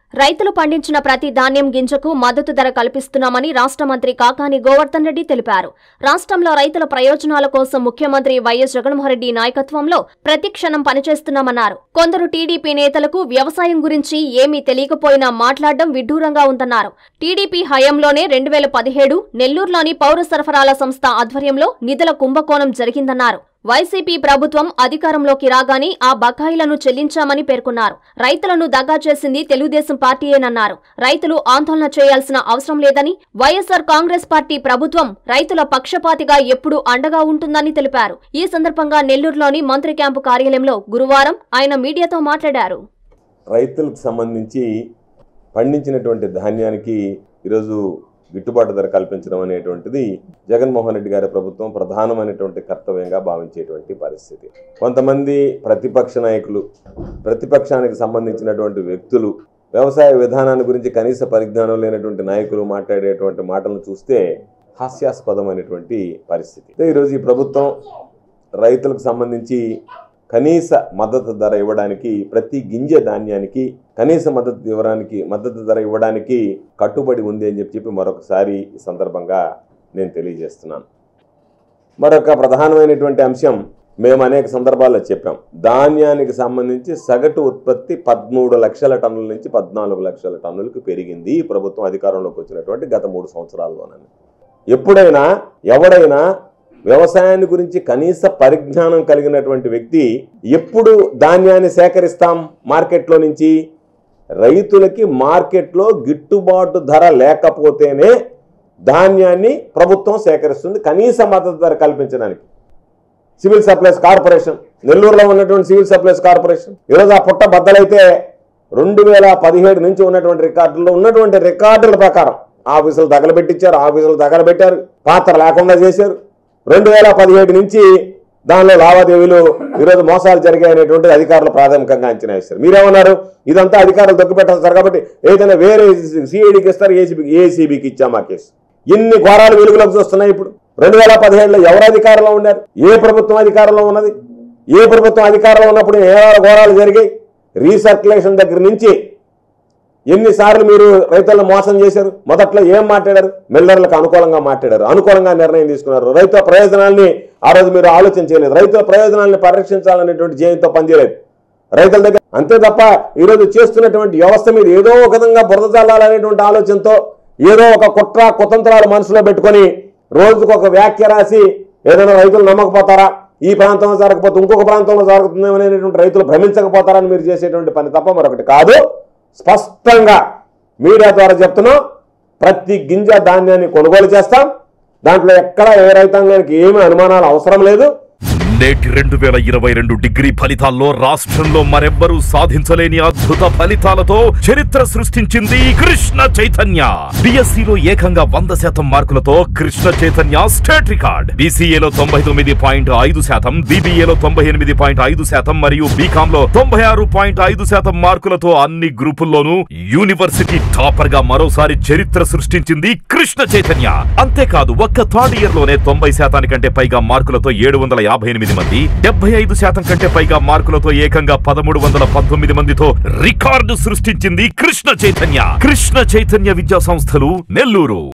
రైతులు పండించిన ప్రతి ధాన్యం గింజకు మద్దతు ధర కల్పిస్తున్నామని రాష్ట్ర మంత్రి కాకాని గోవర్ధన్ రెడ్డి తెలిపారు రాష్ట్రంలో రైతుల ప్రయోజనాల కోసం ముఖ్యమంత్రి వైఎస్ జగన్మోహన్రెడ్డి నాయకత్వంలో ప్రతి క్షణం పనిచేస్తున్నామన్నారు కొందరు టీడీపీ నేతలకు వ్యవసాయం గురించి ఏమీ తెలియకపోయినా మాట్లాడడం విడ్డూరంగా ఉందన్నారు టీడీపీ హయాంలోనే రెండు వేల పదిహేడు నెల్లూరులోని పౌర సరఫరాల సంస్థ ఆధ్వర్యంలో నిధుల కుంభకోణం జరిగిందన్నారు వైసీపీ ప్రభుత్వం అధికారంలోకి రాగానే ఆ బకాయిలను చెల్లించామని పేర్కొన్నారు రైతులను దగా చేసింది తెలుగుదేశం పార్టీయేనన్నారు రైతులు ఆందోళన చేయాల్సిన అవసరం లేదని వైఎస్సార్ కాంగ్రెస్ పార్టీ ప్రభుత్వం రైతుల పక్షపాతిగా ఎప్పుడూ అండగా ఉంటుందని తెలిపారు ఈ సందర్భంగా నెల్లూరులోని మంత్రి క్యాంపు కార్యాలయంలో గురువారం ఆయన మీడియాతో మాట్లాడారు రైతులకు సంబంధించి పండించినటువంటి ధాన్యానికి ఈరోజు గిట్టుబాటు ధర కల్పించడం అనేటువంటిది జగన్మోహన్ రెడ్డి గారి ప్రభుత్వం ప్రధానమైనటువంటి కర్తవ్యంగా భావించేటువంటి పరిస్థితి కొంతమంది ప్రతిపక్ష నాయకులు ప్రతిపక్షానికి సంబంధించినటువంటి వ్యక్తులు వ్యవసాయ విధానాన్ని గురించి కనీస పరిజ్ఞానం లేనటువంటి నాయకులు మాట్లాడేటువంటి మాటలను చూస్తే హాస్యాస్పదమైనటువంటి పరిస్థితి అయితే ఈరోజు ఈ ప్రభుత్వం రైతులకు సంబంధించి కనీస మద్దతు ధర ఇవ్వడానికి ప్రతి గింజ ధాన్యానికి కనీస మద్దతు ఇవ్వడానికి మద్దతు ధర ఇవ్వడానికి కట్టుబడి ఉంది అని చెప్పి చెప్పి మరొకసారి ఈ సందర్భంగా నేను తెలియజేస్తున్నాను మరొక ప్రధానమైనటువంటి అంశం మేము అనేక సందర్భాల్లో చెప్పాం ధాన్యానికి సంబంధించి సగటు ఉత్పత్తి పదమూడు లక్షల టన్నుల నుంచి పద్నాలుగు లక్షల టన్నులకు పెరిగింది ఈ ప్రభుత్వం అధికారంలోకి వచ్చినటువంటి గత మూడు సంవత్సరాల్లోనని ఎప్పుడైనా ఎవడైనా వ్యవసాయాన్ని గురించి కనీస పరిజ్ఞానం కలిగినటువంటి వ్యక్తి ఎప్పుడు ధాన్యాన్ని సేకరిస్తాం మార్కెట్లో నుంచి రైతులకి మార్కెట్లో గిట్టుబాటు ధర లేకపోతేనే ధాన్యాన్ని ప్రభుత్వం సేకరిస్తుంది కనీస మద్దతు ధర కల్పించడానికి సివిల్ సప్లైస్ కార్పొరేషన్ నెల్లూరులో ఉన్నటువంటి సివిల్ సప్లైస్ కార్పొరేషన్ ఈరోజు ఆ పుట్ట బద్దలైతే రెండు వేల పదిహేడు నుంచి ఉన్నటువంటి రికార్డుల్లో ఉన్నటువంటి రికార్డుల ప్రకారం ఆఫీసులు తగలబెట్టించారు ఆఫీసులు తగలబెట్టారు పాత్ర లేకుండా చేశారు రెండు వేల పదిహేడు నుంచి దానిలో లావాదేవీలు ఈరోజు మోసాలు జరిగాయనేటువంటి అధికారులు ప్రాథమికంగా అంచనా వేస్తారు మీరేమన్నారు ఇదంతా అధికారులు దొక్కుపెట్టేస్తారు కాబట్టి ఏదైనా వేరే సిఐడికి ఇస్తారు ఏసీబీకి ఏసీబీకి ఇచ్చాం ఆ కేసు ఎన్ని ఘోరాలు వెలుగులోకి చూస్తున్నాయి ఇప్పుడు రెండు వేల పదిహేడులో ఎవరు అధికారంలో ఉన్నారు ఏ ప్రభుత్వం అధికారంలో ఉన్నది ఏ ప్రభుత్వం అధికారంలో ఉన్నప్పుడు ఏ ఘోరాలు జరిగాయి రీసర్క్యులేషన్ దగ్గర నుంచి ఎన్నిసార్లు మీరు రైతులను మోసం చేశారు మొదట్లో ఏం మాట్లాడారు మిల్లర్లకు అనుకూలంగా మాట్లాడారు అనుకూలంగా నిర్ణయం తీసుకున్నారు రైతుల ప్రయోజనాల్ని ఆ రోజు మీరు ఆలోచన చేయలేదు రైతుల ప్రయోజనాల్ని పరిరక్షించాలనేటువంటి జయంతో పనిచేయలేదు రైతుల దగ్గర అంతే తప్ప ఈరోజు చేస్తున్నటువంటి వ్యవస్థ మీద ఏదో ఒక విధంగా బురద చల్లాలనేటువంటి ఆలోచనతో ఏదో ఒక కుట్ర కుతంత్రాలు మనసులో పెట్టుకొని రోజుకు ఒక వ్యాఖ్య రాసి ఏదైనా రైతులు నమ్మకపోతారా ఈ ప్రాంతంలో జరగకపోతే ఇంకొక ప్రాంతంలో జరుగుతుందేమో అనేటువంటి రైతులు భ్రమించకపోతారని మీరు చేసేటువంటి పని తప్ప మరొకటి కాదు స్పష్టంగా మీడియా ద్వారా చెప్తున్నాం ప్రతి గింజ ధాన్యాన్ని కొనుగోలు చేస్తాం దాంట్లో ఎక్కడ ఏ రైతాంగానికి ఏమీ అనుమానాలు అవసరం లేదు నేటి రెండు వేల ఇరవై రెండు డిగ్రీ ఫలితాల్లో రాష్ట్రంలో మరెవ్వరూ సాధించలేని అద్భుత ఫలితాలతో చరిత్ర సృష్టించింది కృష్ణ చైతన్య బిఎస్సిలో ఏకంగా వంద శాతం మార్కులతో కృష్ణ చైతన్య స్టేట్ రికార్డ్ బీసీఏలో తొంభై తొమ్మిది పాయింట్ ఐదు శాతం బీబీఏలో తొంభై ఎనిమిది పాయింట్ ఐదు శాతం మరియు బీకామ్ లో తొంభై ఆరు పాయింట్ ఐదు శాతం మార్కులతో అన్ని గ్రూపుల్లోనూ యూనివర్సిటీ టాపర్ గా మరోసారి చరిత్ర సృష్టించింది కృష్ణ చైతన్య అంతేకాదు ఒక్క థర్డ్ ఇయర్ లోనే తొంభై శాతానికంటే పైగా మార్కులతో ఏడు వందల యాభై ఎనిమిది మంది డెబ్బై ఐదు శాతం కంటే పైగా మార్కులతో ఏకంగా పదమూడు వందల పంతొమ్మిది మందితో రికార్డు సృష్టించింది కృష్ణ చైతన్య కృష్ణ చైతన్య విద్యా సంస్థలు నెల్లూరు